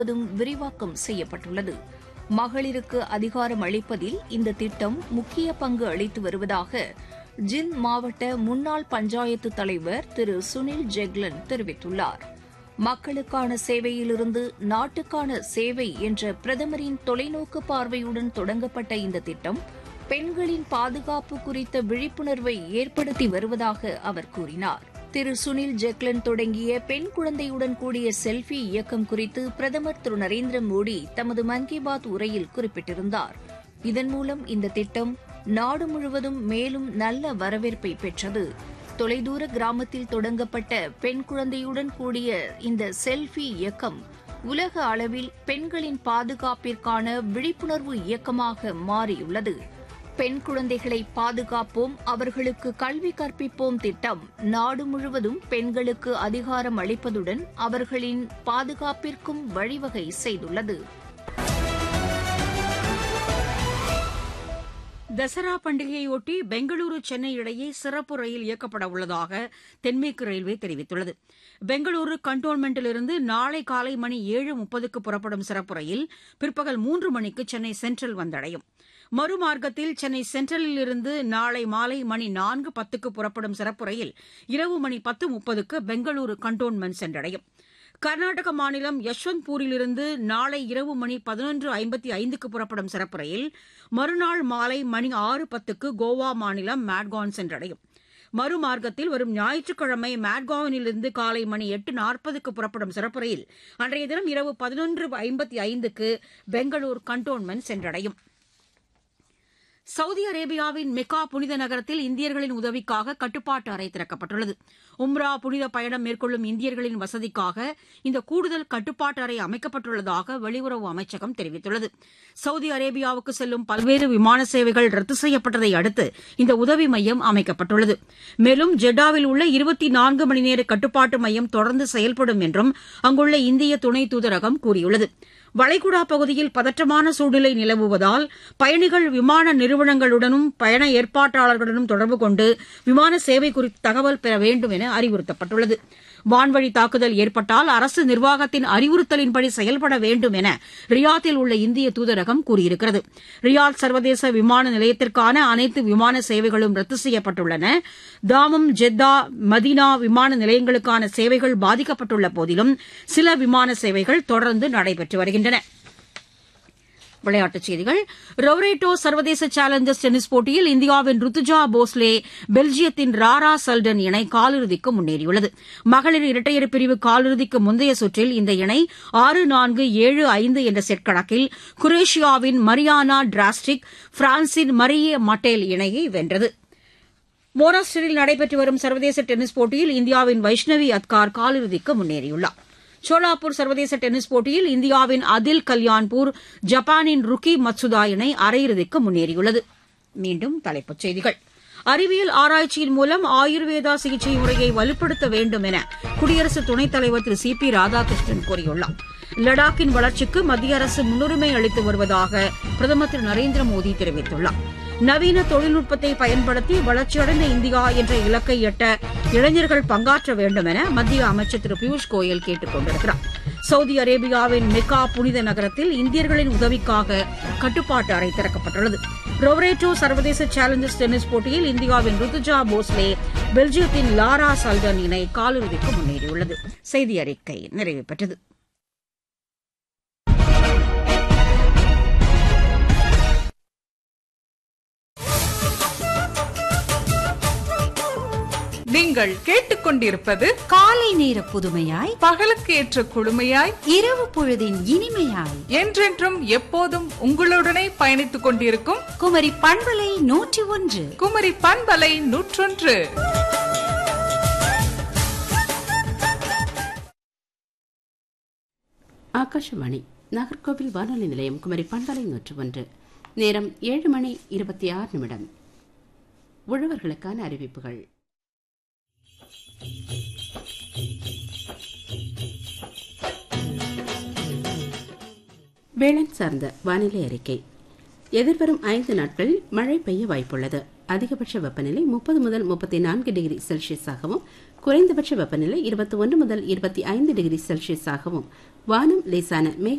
முழுவதும் விரிவாக்கம் செய்யப்பட்டுள்ளது மகளிருக்கு அதிகாரம் அளிப்பதில் இந்த திட்டம் முக்கிய பங்கு அளித்து வருவதாக ஜிந்த் மாவட்ட முன்னாள் பஞ்சாயத்து தலைவர் திரு சுனில் ஜெக்லன் தெரிவித்துள்ளார் மக்களுக்கான சேவையிலிருந்து நாட்டுக்கான சேவை என்ற பிரதமரின் தொலைநோக்கு பார்வையுடன் தொடங்கப்பட்ட இந்த திட்டம் பெண்களின் பாதுகாப்பு குறித்த விழிப்புணர்வை ஏற்படுத்தி வருவதாக அவர் கூறினார் திரு சுனில் ஜெக்லன் தொடங்கிய பெண் குழந்தையுடன் கூடிய செல்ஃபி இயக்கம் குறித்து பிரதமர் திரு நரேந்திர மோடி தமது மன் கி பாத் உரையில் குறிப்பிட்டிருந்தார் இதன் மூலம் இந்த திட்டம் நாடு முழுவதும் மேலும் நல்ல வரவேற்பை பெற்றது தொலைதூர கிராமத்தில் தொடங்கப்பட்ட பெண் குழந்தையுடன் கூடிய இந்த செல்ஃபி இயக்கம் உலக அளவில் பெண்களின் பாதுகாப்பிற்கான விழிப்புணர்வு இயக்கமாக மாறியுள்ளது பெண் குழந்தைகளை பாதுகாப்போம் அவர்களுக்கு கல்வி கற்பிப்போம் திட்டம் நாடு முழுவதும் பெண்களுக்கு அதிகாரம் அளிப்பதுடன் அவர்களின் பாதுகாப்பிற்கும் வழிவகை செய்துள்ளது தசரா பண்டிகையொட்டி பெங்களூரு சென்னை இடையே சிறப்பு ரயில் இயக்கப்பட உள்ளதாக தென்மேற்கு ரயில்வே தெரிவித்துள்ளது பெங்களூரு கண்டோன்மெண்டிலிருந்து நாளை காலை மணி ஏழு முப்பதுக்கு புறப்படும் சிறப்பு ரயில் பிற்பகல் மூன்று மணிக்கு சென்னை சென்ட்ரல் வந்தடையும் மறுமார்க்கத்தில் சென்னை சென்ட்ரலில் இருந்து நாளை மாலை மணி நான்கு பத்துக்கு புறப்படும் சிறப்பு ரயில் இரவு மணி பத்து முப்பதுக்கு பெங்களூரு கண்டோன்மெண்ட் சென்றடையும் கர்நாடக மாநிலம் யஷ்வந்த்பூரிலிருந்து நாளை இரவு மணி பதினொன்று ஐம்பத்தி ஐந்துக்கு புறப்படும் சிறப்பு ரயில் மறுநாள் மாலை மணி ஆறு பத்துக்கு கோவா மாநிலம் மேட்கான் சென்றடையும் மறுமார்க்கத்தில் வரும் ஞாயிற்றுக்கிழமை மேட்காவனிலிருந்து காலை மணி எட்டு நாற்பதுக்கு புறப்படும் சிறப்பு ரயில் அன்றைய தினம் இரவு பதினொன்று ஐம்பத்தி ஐந்துக்கு பெங்களூர் கண்டோன்மெண்ட் சென்றடையும் சவுதி அரேபியாவின் மெக்கா புனித நகரத்தில் இந்தியர்களின் உதவிக்காக கட்டுப்பாட்டு அறை திறக்கப்பட்டுள்ளது உம்ரா புனித பயணம் மேற்கொள்ளும் இந்தியர்களின் வசதிக்காக இந்த கூடுதல் கட்டுப்பாட்டு அறை அமைக்கப்பட்டுள்ளதாக வெளியுறவு அமைச்சகம் தெரிவித்துள்ளது சவுதி அரேபியாவுக்கு செல்லும் பல்வேறு விமான சேவைகள் ரத்து செய்யப்பட்டதை அடுத்து இந்த உதவி மையம் அமைக்கப்பட்டுள்ளது மேலும் ஜெட்டாவில் உள்ள இருபத்தி நான்கு மணி நேர கட்டுப்பாட்டு மையம் தொடர்ந்து செயல்படும் என்றும் அங்குள்ள இந்திய துணை தூதரகம் கூறியுள்ளது வளைகுடா பகுதியில் பதற்றமான சூழ்நிலை நிலவுவதால் பயணிகள் விமான நிறுவனங்களுடனும் பயண ஏற்பாட்டாளர்களுடனும் தொடர்பு கொண்டு விமான சேவை குறித்து தகவல் பெற வேண்டும் என அறிவுறுத்தப்பட்டுள்ளது வான்வழி தாக்குதல் ஏற்பட்டால் அரசு நிர்வாகத்தின் அறிவுறுத்தலின்படி செயல்பட வேண்டும் என ரியாத்தில் உள்ள இந்திய தூதரகம் கூறியிருக்கிறது ரியாத் சர்வதேச விமான நிலையத்திற்கான அனைத்து விமான சேவைகளும் ரத்து செய்யப்பட்டுள்ளன தாமம் ஜெத்தா மதீனா விமான நிலையங்களுக்கான சேவைகள் பாதிக்கப்பட்டுள்ள போதிலும் சில விமான சேவைகள் தொடர்ந்து நடைபெற்று வருகின்றன விளையாட்டுச் செய்திகள் ரொவரேட்டோ சர்வதேச சேலஞ்சர்ஸ் டென்னிஸ் போட்டியில் இந்தியாவின் ருத்துஜா போஸ்லே பெல்ஜியத்தின் ராரா சல்டன் இணை காலிறுதிக்கு முன்னேறியுள்ளது மகளிர் இரட்டையர் பிரிவு காலிறுதிக்கு முந்தைய சுற்றில் இந்த இணை ஆறு நான்கு ஏழு ஐந்து என்ற செட் கணக்கில் குரேஷியாவின் மரியானா டிராஸ்டிக் பிரான்சின் மரியே மட்டேல் இணையை வென்றது மோனாஸ்டரில் நடைபெற்று வரும் சர்வதேச டென்னிஸ் போட்டியில் இந்தியாவின் வைஷ்ணவி அத்கார் காலிறுதிக்கு முன்னேறியுள்ளார் சோலாப்பூர் சர்வதேச டென்னிஸ் போட்டியில் இந்தியாவின் அதில் கல்யாண்பூர் ஜப்பானின் ருக்கி மத்சுதா இணை அரையிறுதிக்கு முன்னேறியுள்ளது மீண்டும் தலைப்புச் செய்திகள் அறிவியல் ஆராய்ச்சியின் மூலம் ஆயுர்வேதா சிகிச்சை முறையை வலுப்படுத்த வேண்டும் என குடியரசு துணைத் தலைவர் திரு சி பி ராதாகிருஷ்ணன் கூறியுள்ளார் லடாக்கின் வளர்ச்சிக்கு மத்திய அரசு முன்னுரிமை அளித்து வருவதாக பிரதமர் திரு நரேந்திர மோடி தெரிவித்துள்ளார் நவீன தொழில்நுட்பத்தை பயன்படுத்தி வளர்ச்சியடைந்த இந்தியா என்ற இலக்கை எட்ட இளைஞர்கள் பங்காற்ற வேண்டும் என மத்திய அமைச்சர் திரு பியூஷ் கோயல் கேட்டுக் கொண்டிருக்கிறார் சவுதி அரேபியாவின் மெக்கா புனித நகரத்தில் இந்தியர்களின் உதவிக்காக கட்டுப்பாட்டு அறை திறக்கப்பட்டுள்ளது ரொவரேட்டோ சர்வதேச சேலஞ்சர்ஸ் டென்னிஸ் போட்டியில் இந்தியாவின் ருத்துஜா போஸ்லே பெல்ஜியத்தின் லாரா சல்டன் இணை காலிறுதிக்கு முன்னேறியுள்ளது செய்தி அறிக்கை நிறைவு பெற்றது நீங்கள் கேட்டுக்கொண்டிருப்பது காலை நேர புதுமையாய் பகலுக்கு ஏற்ற குழுமையாய் இரவு பொழுதின் இனிமையாய் என்றென்றும் எப்போதும் உங்களுடனே பயணித்துக் கொண்டிருக்கும் குமரி பண்பலை நூற்றி ஒன்று குமரி பண்பலை நூற்றொன்று ஆகாஷவாணி நாகர்கோவில் வானொலி நிலையம் குமரி பண்பலை நூற்று ஒன்று நேரம் ஏழு மணி இருபத்தி ஆறு நிமிடம் உழவர்களுக்கான அறிவிப்புகள் வேளாண் சார்ந்த வானிலை அறிக்கை எதிர்வரும் ஐந்து நாட்கள் மழை பெய்ய வாய்ப்புள்ளது அதிகபட்ச வெப்பநிலை முப்பது முதல் முப்பத்தி நான்கு டிகிரி செல்சியஸாகவும் குறைந்தபட்ச வெப்பநிலை இருபத்தி ஒன்று முதல் இருபத்தி ஐந்து டிகிரி செல்சியஸாகவும் வானம் லேசான மேக